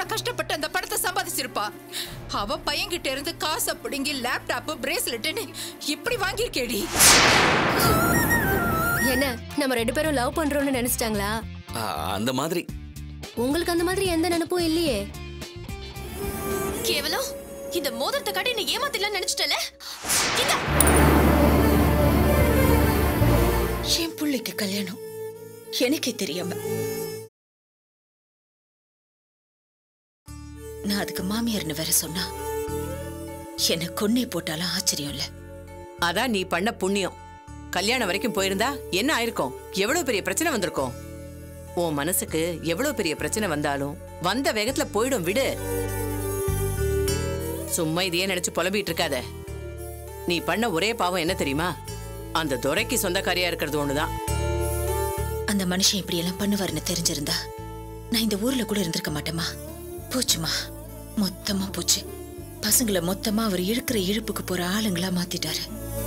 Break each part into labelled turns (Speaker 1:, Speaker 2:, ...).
Speaker 1: கஷ்டப்பட்டு அந்த படத்தை சம்பாதிச்சிருப்பா அவ பையன்கிட்ட இருந்து காசை பிடுங்கி லேப்டாப் பிரேஸ்லெட்னு இப்படி வாங்கியிருக்கேடி
Speaker 2: என்ன நம்ம ரெண்டு பேரும் லவ் பண்றோம்னு நினைச்சிட்டாங்களா
Speaker 3: ஆ, அந்த மாதிரி
Speaker 2: உங்களுக்கு அந்த மாதிரி எந்த நினைப்பும் இல்லையே
Speaker 4: கேவலம் இந்த மோதிரத்தை காட்டி நீ ஏமாத்திடலாம் நினைச்சிட்டல இந்த
Speaker 5: என் பிள்ளைக்கு கல்யாணம் எனக்கே தெரியாம நான் அதுக்கு மாமியார்னு வேற சொன்னா என்ன கொன்னே போட்டாலும் ஆச்சரியம் இல்ல
Speaker 6: அதான் நீ பண்ண புண்ணியம் கல்யாணம் வரைக்கும் போயிருந்தா என்ன ஆயிருக்கும் எவ்வளவு பெரிய பிரச்சனை வந்திருக்கும் உன் மனசுக்கு எவ்வளவு பெரிய பிரச்சனை வந்தாலும் வந்த வேகத்துல போயிடும் விடு சும்மா இதையே நினைச்சு புலம்பிட்டு இருக்காத நீ பண்ண ஒரே பாவம் என்ன தெரியுமா அந்த துரைக்கு சொந்தக்காரியா இருக்கிறது ஒண்ணுதான்
Speaker 5: அந்த மனுஷன் இப்படி எல்லாம் பண்ணுவாருன்னு தெரிஞ்சிருந்தா நான் இந்த ஊர்ல கூட இருந்திருக்க மாட்டேமா போச்சுமா மொத்தமா போச்சு பசங்களை மொத்தமா அவர் இழுக்கிற இழுப்புக்கு போற ஆளுங்களா மாத்திட்டாரு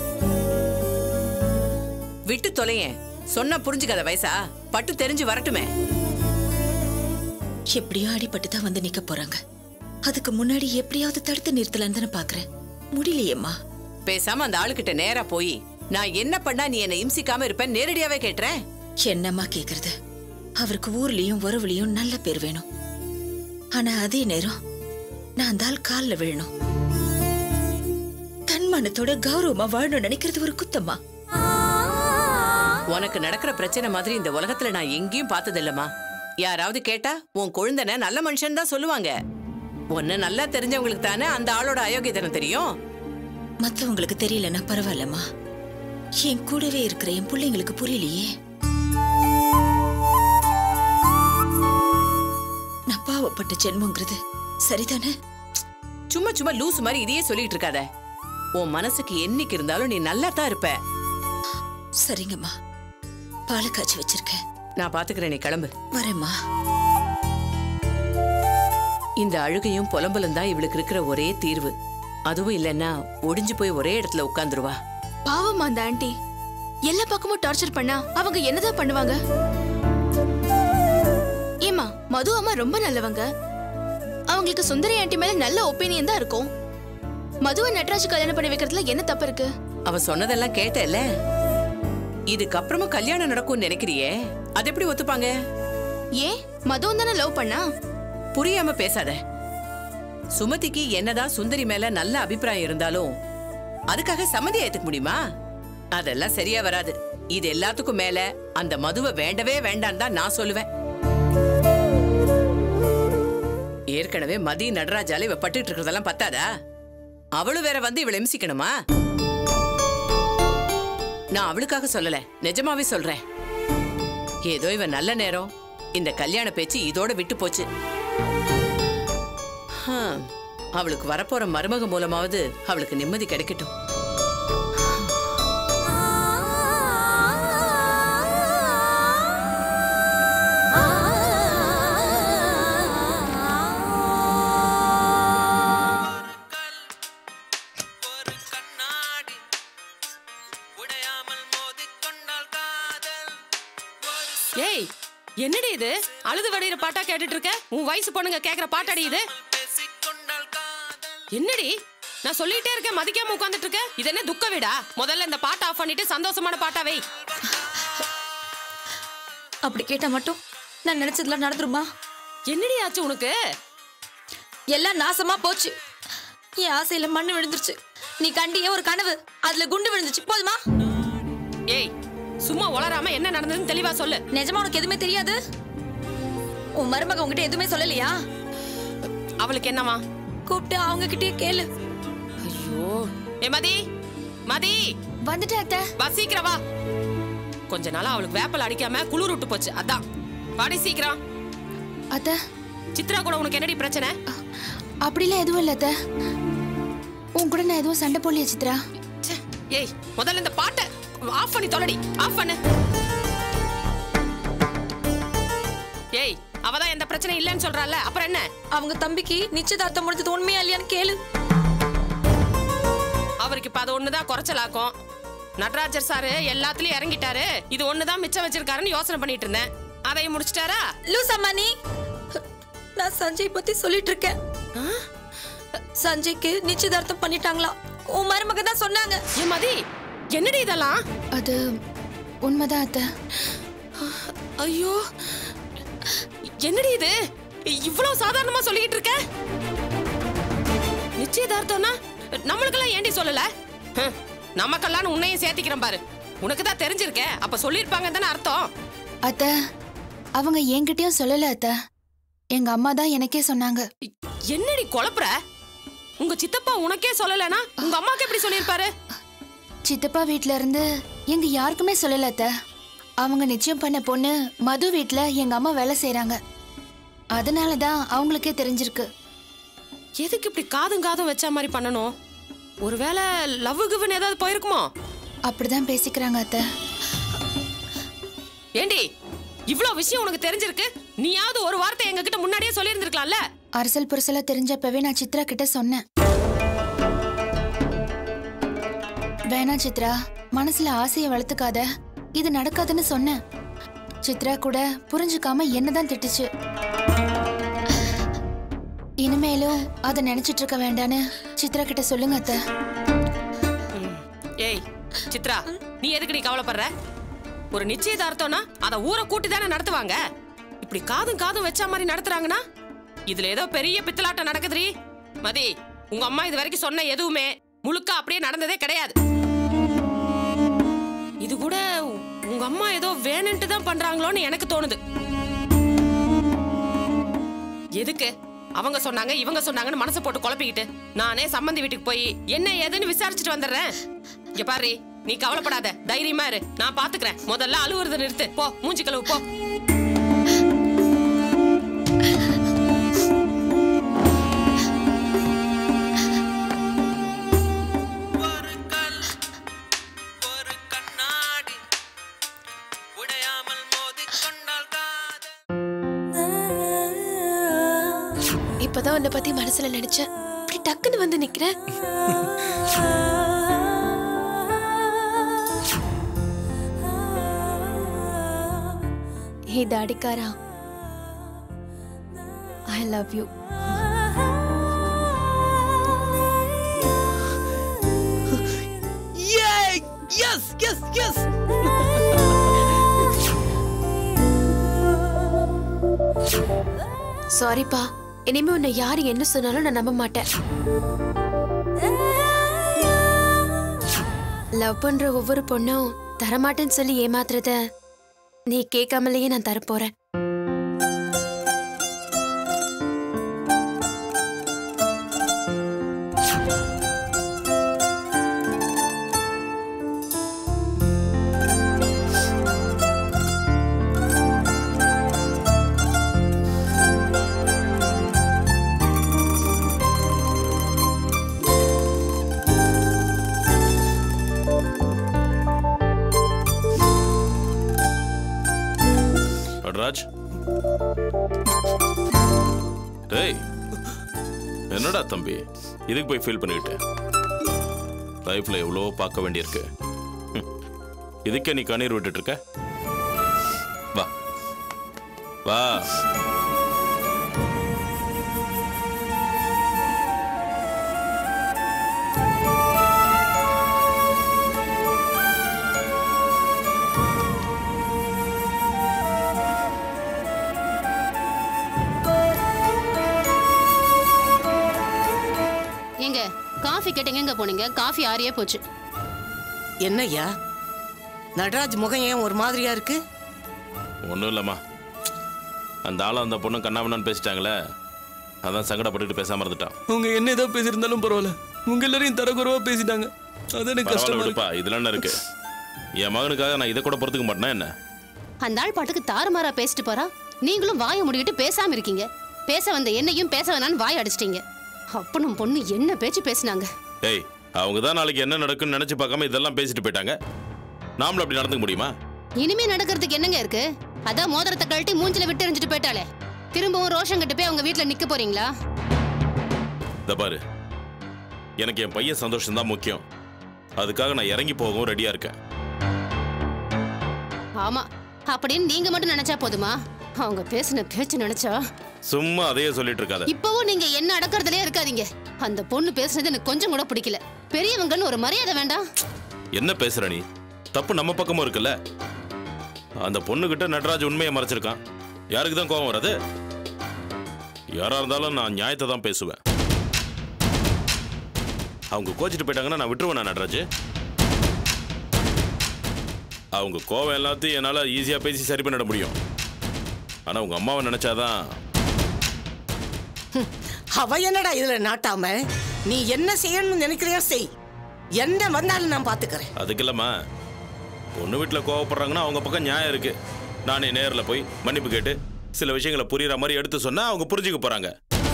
Speaker 6: விட்டு தொலையேன் சொன்னா புரிஞ்சுக்காத வயசா பட்டு தெரிஞ்சு வரட்டுமே
Speaker 5: எப்படியோ அடிபட்டு தான் வந்து நிக்க போறாங்க அதுக்கு முன்னாடி எப்படியாவது தடுத்து நிறுத்தலான்னு தானே பாக்குறேன் முடியலையேம்மா
Speaker 6: பேசாம அந்த ஆளுகிட்ட நேரா போய் நான் என்ன பண்ணா நீ என்னை இம்சிக்காம இருப்பேன் நேரடியாவே கேட்டுறேன்
Speaker 5: என்னம்மா கேக்குறது அவருக்கு ஊர்லயும் உறவுலயும் நல்ல பேர் வேணும் ஆனா அதே நேரம் நான் அந்த ஆள் கால்ல விழணும் தன்மானத்தோட கௌரவமா வாழணும் நினைக்கிறது ஒரு குத்தம்மா
Speaker 6: உனக்கு நடக்கிற பிரச்சனை மாதிரி இந்த உலகத்துல நான் எங்கேயும் பார்த்தது இல்லம்மா யாராவது கேட்டா உன் குழந்தனை நல்ல மனுஷன் தான் சொல்லுவாங்க உன்னை நல்லா தெரிஞ்சவங்களுக்கு தானே அந்த ஆளோட அயோக்கியத்தனம் தெரியும்
Speaker 5: மத்தவங்களுக்கு தெரியலன்னா பரவாயில்லம்மா என் கூடவே இருக்கிற என் பிள்ளைங்களுக்கு புரியலையே நான் பாவப்பட்ட ஜென்மங்கிறது சரிதானே
Speaker 6: சும்மா சும்மா லூஸ் மாதிரி இதையே சொல்லிட்டு இருக்காத உன் மனசுக்கு என்னைக்கு இருந்தாலும் நீ நல்லா தான் இருப்ப
Speaker 5: சரிங்கம்மா பாலை காய்ச்சி வச்சிருக்கேன்
Speaker 6: நான் பாத்துக்கிறேன் நீ கிளம்பு
Speaker 5: வரேம்மா
Speaker 6: இந்த அழுகையும் புலம்பலும் தான் இவளுக்கு இருக்கிற ஒரே தீர்வு அதுவும் இல்லைன்னா ஒடிஞ்சு போய் ஒரே இடத்துல உட்காந்துருவா
Speaker 4: பாவம் அந்த ஆண்டி எல்லா பக்கமும் டார்ச்சர் பண்ணா அவங்க என்னதான் பண்ணுவாங்க ஏமா மது அம்மா ரொம்ப நல்லவங்க அவங்களுக்கு சுந்தரி ஆண்டி மேல நல்ல ஒப்பீனியன் தான் இருக்கும் மதுவை நட்ராஜ் கல்யாணம் பண்ணி வைக்கிறதுல என்ன தப்பு இருக்கு
Speaker 6: அவ சொன்னதெல்லாம் கேட்டல இதுக்கப்புறமும் கல்யாணம் நடக்கும்னு நினைக்கிறியே அது எப்படி ஒத்துப்பாங்க
Speaker 4: ஏன் மதுவும் தானே லவ் பண்ணா
Speaker 6: புரியாம பேசாத சுமதிக்கு என்னதான் சுந்தரி மேல நல்ல அபிப்பிராயம் இருந்தாலும் அதுக்காக சம்மதி ஏத்துக்க முடியுமா அதெல்லாம் சரியா வராது இது எல்லாத்துக்கும் மேல அந்த மதுவை வேண்டவே வேண்டாம் தான் நான் சொல்லுவேன் ஏற்கனவே மதி நடராஜால இவ பட்டுட்டு இருக்கிறதெல்லாம் பத்தாதா அவளும் வேற வந்து இவளை இம்சிக்கணுமா நான் அவளுக்காக சொல்லல நிஜமாவே சொல்றேன் ஏதோ இவ நல்ல நேரம் இந்த கல்யாண பேச்சு இதோட விட்டு போச்சு ஹம், அவளுக்கு வரப்போற மருமக மூலமாவது அவளுக்கு நிம்மதி கிடைக்கட்டும்
Speaker 7: ஒரு கண்ணாடி உடையாமல் மோதிக்கொண்டால் காதல் ஒரு
Speaker 8: ஏய் என்னடி இது அழுது வடிகிற பாட்டா கேட்டுட்டு இருக்க உன் வயசு பொண்ணுங்க கேக்குற பாட்டாடி இது
Speaker 7: பேசிக்கொண்டால் காதல்
Speaker 8: என்னடி நான் சொல்லிட்டே இருக்கேன் மதிக்காம உட்கார்ந்துட்டு இருக்க இது என்ன துக்க வீடா முதல்ல இந்த பாட்டை ஆஃப் பண்ணிட்டு சந்தோஷமான பாட்டா வை
Speaker 9: அப்படி கேட்டா மட்டும் நான் நினைச்சதுலாம் நடந்துருமா
Speaker 8: என்னடி ஆச்சு உனக்கு
Speaker 9: எல்லாம் நாசமா போச்சு என் ஆசையில மண்ணு விழுந்துருச்சு நீ கண்டிய ஒரு கனவு அதுல குண்டு விழுந்துச்சு போதுமா
Speaker 8: ஏய் சும்மா உளராம என்ன நடந்ததுன்னு தெளிவா சொல்லு
Speaker 9: நிஜமா உனக்கு எதுவுமே தெரியாது உன் மருமக உன்கிட்ட எதுவுமே சொல்லலையா
Speaker 8: அவளுக்கு என்னவா
Speaker 9: கூப்பிட்டு அவங்க கிட்டயே கேளு
Speaker 8: ஐயோ ஏ மதி மதி
Speaker 4: வந்துட்டேன் அத்தை
Speaker 8: வா சீக்கிரம் வா கொஞ்ச நாளா அவளுக்கு வேப்பல் அடிக்காம குளிர் விட்டு போச்சு அதான் வாடி சீக்கிரம்
Speaker 4: அத்தை
Speaker 8: சித்ரா கூட உனக்கு என்னடி பிரச்சனை
Speaker 4: அப்படிலாம் எதுவும் இல்ல அத்தை உன் கூட நான் எதுவும் சண்டை போடலையா சித்ரா
Speaker 8: ச்சே, ஏய் முதல்ல இந்த பாட்டை ஆஃப் பண்ணி தொலைடி ஆஃப் பண்ணு ஏய் அவதான் எந்த பிரச்சனையும் இல்லைன்னு சொல்றால அப்புறம் என்ன
Speaker 9: அவங்க தம்பிக்கு நிச்சயதார்த்தம் முடிஞ்சது உண்மையா இல்லையான்னு கேளு
Speaker 8: அவருக்கு இப்ப அது ஒண்ணுதான் குறைச்சலாக்கும் நடராஜர் சாரு எல்லாத்துலயும் இறங்கிட்டாரு இது ஒண்ணுதான் மிச்சம் வச்சிருக்காருன்னு யோசனை பண்ணிட்டு இருந்தேன் அதையும் முடிச்சிட்டாரா
Speaker 9: லூசம்மா நீ நான் சஞ்சய் பத்தி சொல்லிட்டு இருக்கேன் சஞ்சய்க்கு நிச்சயதார்த்தம் பண்ணிட்டாங்களா உன் மருமக தான் சொன்னாங்க
Speaker 8: ஏ மதி என்னடி இதெல்லாம்
Speaker 4: அது உண்மைதான் அத்தை
Speaker 8: ஐயோ என்னடி இது இவ்வளவு சாதாரணமா சொல்லிக்கிட்டு இருக்க நிச்சயதார்த்தம்னா நம்மளுக்கெல்லாம் ஏண்டி சொல்லல ஹம், நமக்கெல்லாம் உன்னையும் சேர்த்திக்கிறேன் பாரு உனக்கு தான் தெரிஞ்சிருக்கே அப்ப சொல்லிருப்பாங்க தானே அர்த்தம்
Speaker 4: அத்தை அவங்க என்கிட்டயும் சொல்லல அத்தை எங்க அம்மா தான் எனக்கே சொன்னாங்க
Speaker 8: என்னடி குழப்புற உங்க சித்தப்பா உனக்கே சொல்லலனா உங்க அம்மாக்கு எப்படி சொல்லிருப்பாரு
Speaker 4: சித்தப்பா வீட்ல இருந்து எங்க யாருக்குமே சொல்லல அத்தை அவங்க நிச்சயம் பண்ண பொண்ணு மது வீட்ல எங்க அம்மா வேலை செய்றாங்க அதனால தான் அவங்களுக்கே தெரிஞ்சிருக்கு
Speaker 8: எதுக்கு இப்படி காதும் காதும் வச்ச மாதிரி பண்ணணும் ஒருவேளை லவ் கிவ்னு ஏதாவது போயிருக்குமோ
Speaker 4: அப்படிதான் பேசிக்கிறாங்க அத்தை
Speaker 8: ஏண்டி இவ்ளோ விஷயம் உனக்கு தெரிஞ்சிருக்கு நீயாவது ஒரு வார்த்தை எங்க கிட்ட முன்னாடியே சொல்லியிருந்திருக்கலாம்ல
Speaker 4: அரசல் புரசலா தெரிஞ்சப்பவே நான் சித்ரா கிட்ட சொன்னேன் வேணா சித்ரா மனசுல ஆசையை வளர்த்துக்காத இது நடக்காதுன்னு சொன்னேன் சித்ரா கூட புரிஞ்சுக்காம என்னதான் திட்டுச்சு இனிமேலும் அதை நினைச்சிட்டு இருக்க வேண்டான்னு சித்ரா கிட்ட சொல்லுங்க அத்தை
Speaker 8: ஏய் சித்ரா நீ எதுக்கு நீ கவலைப்படுற ஒரு நிச்சயதார்த்தம்னா அத ஊரை கூட்டி தானே நடத்துவாங்க இப்படி காதும் காதும் வச்ச மாதிரி நடத்துறாங்கன்னா இதுல ஏதோ பெரிய பித்தலாட்டம் நடக்குதுரி மதி உங்க அம்மா இது வரைக்கும் சொன்ன எதுவுமே முழுக்க அப்படியே நடந்ததே கிடையாது இது கூட உங்க அம்மா ஏதோ வேணுன்ட்டு தான் பண்றாங்களோன்னு எனக்கு தோணுது எதுக்கு அவங்க சொன்னாங்க இவங்க சொன்னாங்கன்னு மனசை போட்டு குழப்பிக்கிட்டு நானே சம்மந்தி வீட்டுக்கு போய் என்ன ஏதுன்னு விசாரிச்சுட்டு வந்துடுறேன் இங்க பாரு நீ கவலைப்படாத தைரியமா இரு நான் பாத்துக்கிறேன் முதல்ல அழுவுறத நிறுத்து போ மூஞ்சி கழுவு போ
Speaker 7: ஒரு கல் ஒரு கண்ணாடி உடையாமல் மோதிக்கொண்டால் காதல்
Speaker 4: இப்பதான் உன்னை பத்தி மனசுல நினைச்சேன் இப்படி டக்குன்னு வந்து நிக்கிறேன் ஹே தாடிக்காரா I love you
Speaker 3: yes yes yes
Speaker 4: சாரிப்பா இனிமே உன்னை யார் என்ன சொன்னாலும் நான் நம்ப மாட்டேன் லவ் பண்ற ஒவ்வொரு பொண்ணும் தரமாட்டேன்னு சொல்லி ஏமாத்துறத நீ கேட்காமலேயே நான் தரப்போறேன்
Speaker 10: நடராஜ் டேய் என்னடா தம்பி இதுக்கு போய் ஃபீல் பண்ணிக்கிட்டு லைஃப்ல எவ்வளோ பார்க்க வேண்டியிருக்கு ஹம். இதுக்கே நீ கண்ணீர் விட்டுட்டு இருக்க வா வா
Speaker 11: ஏங்க காஃபி கேட்டீங்க எங்க போனீங்க காஃபி ஆறியே போச்சு
Speaker 3: என்னய்யா நடராஜ் முகம் ஏன் ஒரு மாதிரியா இருக்கு
Speaker 10: ஒன்றும் இல்லைம்மா அந்த ஆளும் அந்த பொண்ணும் கண்ணாமண்ணான்னு பேசிட்டாங்களே அதான் சங்கடப்பட்டுட்டு பேசாம இருந்துட்டான்
Speaker 3: உங்க என்ன ஏதோ பேசியிருந்தாலும் பரவாயில்ல உங்க எல்லாரையும் தரக்குறவா பேசிட்டாங்க அது எனக்கு
Speaker 10: பரவாயில்ல
Speaker 3: கஷ்டமா இருக்கு
Speaker 10: விடுப்பா இதுல என்ன இருக்கு என் மகனுக்காக நான் இதை கூட பொறுத்துக்க மாட்டேனா என்ன
Speaker 11: அந்த ஆள் பாட்டுக்கு தாறுமாறா பேசிட்டு போறா நீங்களும் வாயை முடிக்கிட்டு பேசாம இருக்கீங்க பேச வந்த என்னையும் பேச வேணான்னு வாய் அடிச்சிட்டீங்க அப்பனும் பொண்ணு என்ன பேச்சு பேசினாங்க
Speaker 10: ஏய் அவங்க தான் நாளைக்கு என்ன நடக்குன்னு நினைச்சு பார்க்காம இதெல்லாம் பேசிட்டு போயிட்டாங்க நாமளும் அப்படி நடந்துக்க முடியுமா
Speaker 11: இனிமே நடக்கிறதுக்கு என்னங்க இருக்கு அதான் மோதிரத்தை கழட்டி மூஞ்சில விட்டு எறிஞ்சிட்டு போயிட்டாளே திரும்பவும் ரோஷன் கிட்ட போய் அவங்க வீட்ல நிக்க போறீங்களா
Speaker 10: இந்த பாரு எனக்கு என் பையன் சந்தோஷம் தான் முக்கியம் அதுக்காக நான் இறங்கி போகவும் ரெடியா இருக்கேன்
Speaker 11: ஆமா அப்படின்னு நீங்க மட்டும் நினைச்சா போதுமா அவங்க பேசின பேச்சு நினைச்சா
Speaker 10: சும்மா அதையே சொல்லிட்டு இருக்காத
Speaker 11: இப்பவும் நீங்க என்ன அடக்கறதுலயே இருக்காதீங்க அந்த பொண்ணு பேசுனது எனக்கு கொஞ்சம் கூட பிடிக்கல பெரியவங்கன்னு ஒரு மரியாதை வேண்டாம்
Speaker 10: என்ன பேசுற நீ தப்பு நம்ம பக்கமும் இருக்குல்ல அந்த பொண்ணுகிட்ட நடராஜ் உண்மையை மறைச்சிருக்கான் யாருக்கு தான் கோபம் வராது யாரா இருந்தாலும் நான் நியாயத்தை தான் பேசுவேன் அவங்க கோச்சிட்டு போயிட்டாங்கன்னா நான் விட்டுருவேன் நடராஜ் அவங்க கோவம் எல்லாத்தையும் என்னால் ஈஸியாக பேசி சரி பண்ணிட முடியும் ஆனால் உங்கள் அம்மாவை நினச்சாதான்
Speaker 3: அவ என்னடா இதுல நாட்டாம நீ என்ன செய்யணும்னு நினைக்கிறியா செய் என்ன வந்தாலும் நான் பாத்துக்கிறேன்
Speaker 10: அதுக்கு இல்லம்மா பொண்ணு வீட்டில் கோவப்படுறாங்கன்னா அவங்க பக்கம் நியாயம் இருக்கு நானே நேரில் போய் மன்னிப்பு கேட்டு சில விஷயங்களை புரியுற மாதிரி எடுத்து சொன்னா அவங்க புரிஞ்சுக்க போறாங்க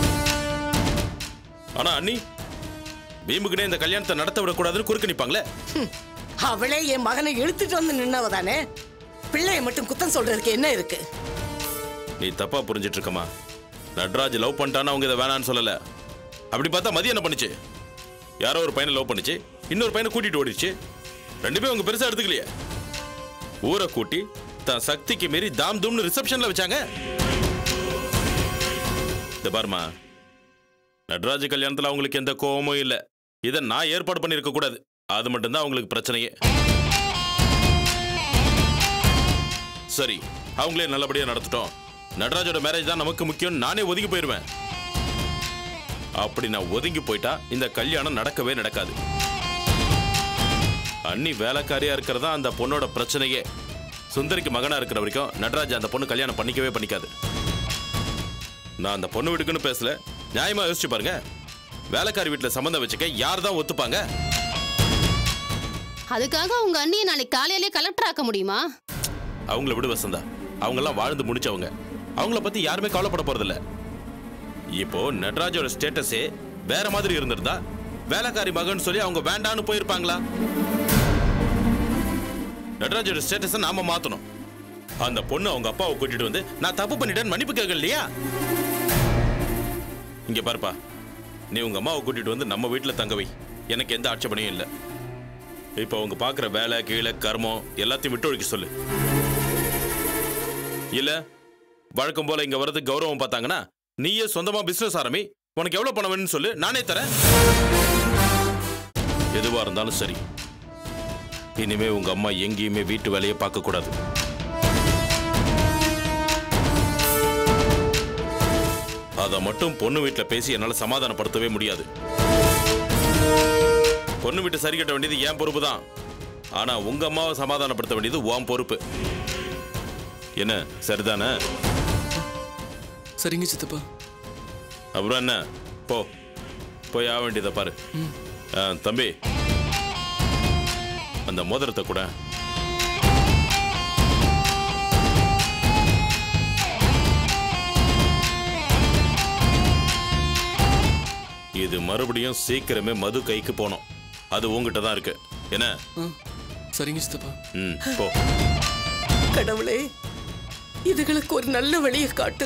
Speaker 10: ஆனா அண்ணி பீமுக்குனே இந்த கல்யாணத்தை நடத்த விடக்கூடாதுன்னு குறுக்க நிப்பாங்களே
Speaker 3: ஹம், அவளே என் மகனை இழுத்துட்டு வந்து நின்னவ தானே பிள்ளைய மட்டும் குத்தம் சொல்றதுக்கு என்ன இருக்கு
Speaker 10: நீ தப்பா புரிஞ்சிட்டு இருக்கமா நட்ராஜ் லவ் பண்ணிட்டான்னு அவங்க இதை வேணான்னு சொல்லல அப்படி பார்த்தா மதியம் என்ன பண்ணுச்சு யாரோ ஒரு பையனை லவ் பண்ணுச்சு இன்னொரு பையனை கூட்டிட்டு ஓடிச்சு ரெண்டு பேரும் அவங்க பெருசா எடுத்துக்கலையே ஊரை கூட்டி தன் சக்திக்கு மீறி தாம் தூம்னு ரிசப்ஷன்ல வச்சாங்க இந்த பாருமா நட்ராஜ் கல்யாணத்துல அவங்களுக்கு எந்த கோவமும் இல்ல இதை நான் ஏற்பாடு பண்ணியிருக்க கூடாது அது மட்டும்தான் அவங்களுக்கு பிரச்சனையே சரி அவங்களே நல்லபடியா நடத்திட்டோம் நடராஜோட மேரேஜ் தான் நமக்கு முக்கியம் நானே ஒதுங்கி போயிருவேன் அப்படி நான் ஒதுங்கி போயிட்டா இந்த கல்யாணம் நடக்கவே நடக்காது அண்ணி வேலைக்காரியா இருக்கிறதா அந்த பொண்ணோட பிரச்சனையே சுந்தரிக்கு மகனா இருக்கிற வரைக்கும் நடராஜ் அந்த பொண்ணு கல்யாணம் பண்ணிக்கவே பண்ணிக்காது நான் அந்த பொண்ணு வீட்டுக்குன்னு பேசல நியாயமா யோசிச்சு பாருங்க வேலைக்காரி வீட்டுல சம்மந்தம் வச்சுக்க யார் தான் ஒத்துப்பாங்க
Speaker 11: அதுக்காக உங்க அண்ணியை நாளைக்கு காலையிலே கலெக்டர் ஆக்க முடியுமா
Speaker 10: அவங்கள விடு வசந்தா அவங்கெல்லாம் வாழ்ந்து முடிச்சவங்க அவங்கள பத்தி யாருமே கவலைப்பட போறதில்ல இப்போ நட்ராஜோட ஸ்டேட்டஸே வேற மாதிரி இருந்திருந்தா வேலைக்காரி மகன் சொல்லி அவங்க வேண்டான்னு போயிருப்பாங்களா நட்ராஜோட ஸ்டேட்டஸை நாம மாத்தணும் அந்த பொண்ணு அவங்க அப்பாவை கூட்டிட்டு வந்து நான் தப்பு பண்ணிட்டேன்னு மன்னிப்பு கேட்க இல்லையா இங்க பாருப்பா நீ உங்க அம்மாவை கூட்டிட்டு வந்து நம்ம வீட்டுல தங்க வை எனக்கு எந்த ஆட்சேபனையும் இல்லை இப்போ அவங்க பார்க்குற வேலை கீழே கர்மம் எல்லாத்தையும் விட்டு ஒழிக்க சொல்லு இல்ல வழக்கம் போல இங்க வர்றது கௌரவம் பார்த்தாங்கன்னா நீயே சொந்தமா பிசினஸ் ஆரம்பி உனக்கு எவ்வளவு பணம் வேணும்னு சொல்லு நானே தரேன் எதுவா இருந்தாலும் சரி இனிமே உங்க அம்மா எங்கேயுமே வீட்டு வேலையை பார்க்க கூடாது அதை மட்டும் பொண்ணு வீட்டுல பேசி என்னால சமாதானப்படுத்தவே முடியாது பொண்ணு வீட்டு சரி கட்ட வேண்டியது என் பொறுப்பு தான் ஆனா உங்க அம்மாவை சமாதானப்படுத்த வேண்டியது உன் பொறுப்பு என்ன சரிதானே
Speaker 12: சரிங்க சித்தப்பா
Speaker 10: அப்புறம் என்ன போ போய் ஆக வேண்டியதை பாரு ஆ, தம்பி அந்த மோதிரத்தை கூட இது மறுபடியும் சீக்கிரமே மது கைக்கு போனோம் அது உங்ககிட்ட தான் இருக்கு என்ன
Speaker 12: சரிங்க சித்தப்பா
Speaker 10: ம் போ
Speaker 3: கடவுளே இதுகளுக்கு ஒரு நல்ல வழியை காட்டு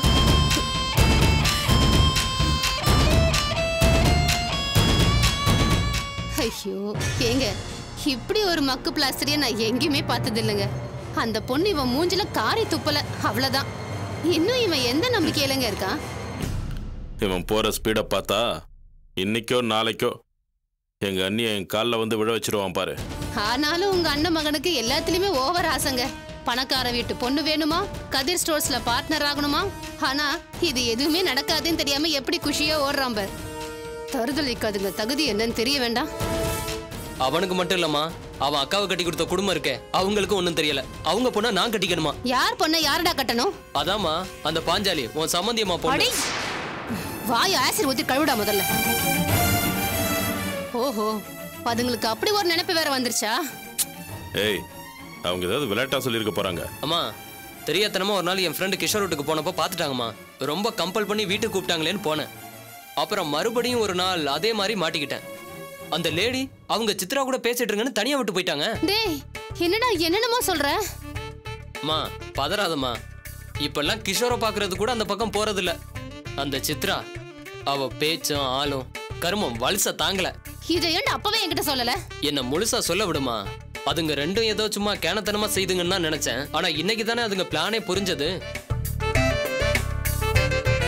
Speaker 11: ஐயோ ஏங்க இப்படி ஒரு மக்கு பிளாஸ்டரிய நான் எங்கேயுமே பார்த்தது இல்லைங்க அந்த பொண்ணு இவன் மூஞ்சில காரி துப்பல அவ்வளவுதான் இன்னும் இவன் எந்த நம்பிக்கையிலங்க இருக்கான்
Speaker 10: இவன் போற ஸ்பீடை பார்த்தா இன்னைக்கோ நாளைக்கோ எங்க அண்ணியை என் காலில் வந்து விழ வச்சிருவான் பாரு
Speaker 11: ஆனாலும் உங்க அண்ணன் மகனுக்கு எல்லாத்துலயுமே ஓவர் ஆசைங்க பணக்கார வீட்டு பொண்ணு வேணுமா கதிர் ஸ்டோர்ஸ்ல பார்ட்னர் ஆகணுமா ஆனா இது எதுவுமே நடக்காதுன்னு தெரியாம எப்படி குஷியா ஓடுறான் பார் தருதலிக்காதுங்க தகுதி என்னன்னு தெரிய வேண்டாம்
Speaker 12: அவனுக்கு மட்டும் இல்லம்மா அவன் அக்காவை கட்டி கொடுத்த குடும்பம் இருக்கே அவங்களுக்கும் ஒன்றும் தெரியல அவங்க பொண்ணா நான் கட்டிக்கணுமா
Speaker 11: யார் பொண்ணை யாரடா கட்டணும்
Speaker 12: அதாம்மா அந்த பாஞ்சாலி உன் சம்மந்தியம்மா பொண்ணு
Speaker 11: அடே வாய் ஆசிர் ஊத்தி கழுவிடா முதல்ல ஓஹோ அதுங்களுக்கு அப்படி ஒரு நினைப்பு வேற வந்துருச்சா
Speaker 10: ஏய் அவங்க ஏதாவது விளையாட்டா சொல்லியிருக்க போறாங்க
Speaker 12: அம்மா தெரியாதனமா ஒரு நாள் என் ஃப்ரெண்டு கிஷோர் வீட்டுக்கு போனப்போ பார்த்துட்டாங்கம்மா ரொம்ப கம்பல் பண்ணி வீட்டுக்கு கூப்பிட்டாங்களேன்னு போனேன் அப்புறம் மறுபடியும் ஒரு நாள் அதே மாதிரி மாட்டிக்கிட்டேன் அந்த லேடி அவங்க சித்ரா கூட பேசிட்டு இருங்கன்னு தனியா விட்டு போயிட்டாங்க
Speaker 11: டேய் என்னடா என்னென்னமோ சொல்ற
Speaker 12: அம்மா பதறாதம்மா இப்பெல்லாம் கிஷோரை பார்க்கறது கூட அந்த பக்கம் போறதில்ல அந்த சித்ரா அவ பேச்சும் ஆளும் கருமம் வலிச தாங்கல
Speaker 11: இதை ஏன்டா அப்பவே என்கிட்ட சொல்லல
Speaker 12: என்ன முழுசா சொல்ல விடுமா அதுங்க ரெண்டும் ஏதோ சும்மா கேனத்தனமா செய்துங்கன்னு தான் நினைச்சேன் ஆனா இன்னைக்கு தானே அதுங்க பிளானே புரிஞ்சது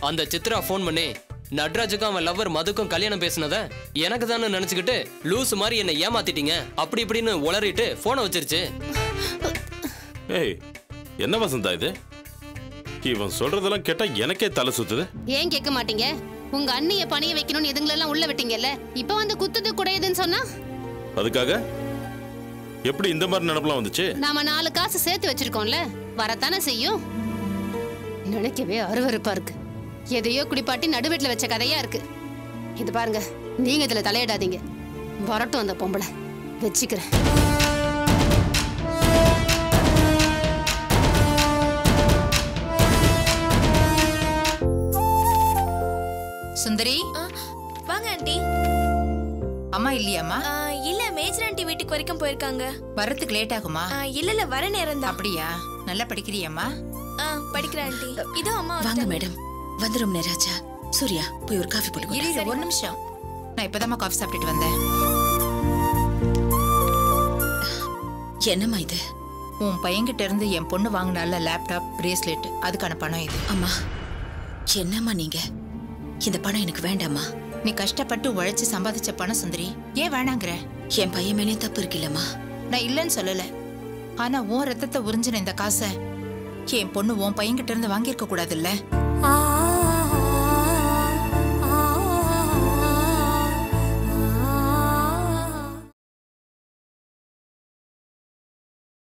Speaker 12: அந்த சித்ரா ஃபோன் பண்ணி நட்ராஜுக்கும் அவன் லவ்வர் மதுக்கும் கல்யாணம் பேசினத எனக்கு தானே நினைச்சுக்கிட்டு லூஸ் மாதிரி என்னை ஏமாத்திட்டீங்க அப்படி இப்படின்னு உளறிட்டு போனை வச்சிருச்சு
Speaker 10: ஏய் என்ன வசந்தா இது இவன் சொல்றதெல்லாம் கேட்டா எனக்கே தலை சுத்துது
Speaker 11: ஏன் கேட்க மாட்டீங்க உங்க அண்ணிய பணிய வைக்கணும்னு இதுங்களெல்லாம் உள்ள விட்டீங்கல்ல இப்ப வந்து குத்துது குடையுதுன்னு சொன்னா
Speaker 10: அதுக்காக எப்படி இந்த மாதிரி நினப்பெல்லாம் வந்துச்சு
Speaker 11: நாம நாலு காசு சேர்த்து வச்சிருக்கோம்ல வரத்தானே செய்யும் நினைக்கவே அருவருப்பா இருக்கு எதையோ குடிப்பாட்டி நடுவீட்டுல வச்ச கதையா இருக்கு இது பாருங்க நீங்க இதுல தலையிடாதீங்க வரட்டும் அந்த பொம்பளை வச்சுக்கிறேன்
Speaker 1: சுந்தரி
Speaker 13: வாங்க ஆண்டி
Speaker 1: அம்மா இல்லையாம்மா
Speaker 13: ஆ, இல்ல மேஜர் ஆண்டி வீட்டுக்கு வரைக்கும் போயிருக்காங்க
Speaker 1: வரத்துக்கு லேட் ஆகுமா
Speaker 13: ஆ, இல்ல இல்ல வர நேரம் தான்
Speaker 1: அப்படியா நல்லா படிக்கிறியாம்மா
Speaker 13: படிக்கிறேன் ஆண்டி இதோ அம்மா
Speaker 5: வாங்க
Speaker 13: வந்துட்டாங்க.
Speaker 5: மேடம் வந்துரும் ராஜா சூர்யா போய் ஒரு காஃபி போட்டு
Speaker 1: இரு இரு, ஒரு நிமிஷம் நான் இப்பதாம்மா காஃபி சாப்பிட்டுட்டு வந்தேன்
Speaker 5: என்னம்மா இது
Speaker 1: உன் பையன்கிட்ட இருந்து என் பொண்ணு வாங்கினால லேப்டாப் பிரேஸ்லெட் அதுக்கான பணம் இது
Speaker 5: அம்மா என்னம்மா நீங்க இந்த பணம் எனக்கு வேண்டாம்மா
Speaker 1: நீ கஷ்டப்பட்டு உழைச்சு சம்பாதிச்ச பணம் சுந்தரி ஏன் வேணாங்கிற
Speaker 5: என் பையன் மேலேயும் தப்பு இருக்குல்லம்மா
Speaker 1: நான் இல்லைன்னு சொல்லல ஆனா உன் ரத்தத்தை உறிஞ்சின இந்த காசை என் பொண்ணு உன் பையன்கிட்ட இருந்து வாங்கியிருக்க கூடாதுல்ல
Speaker 13: ஆ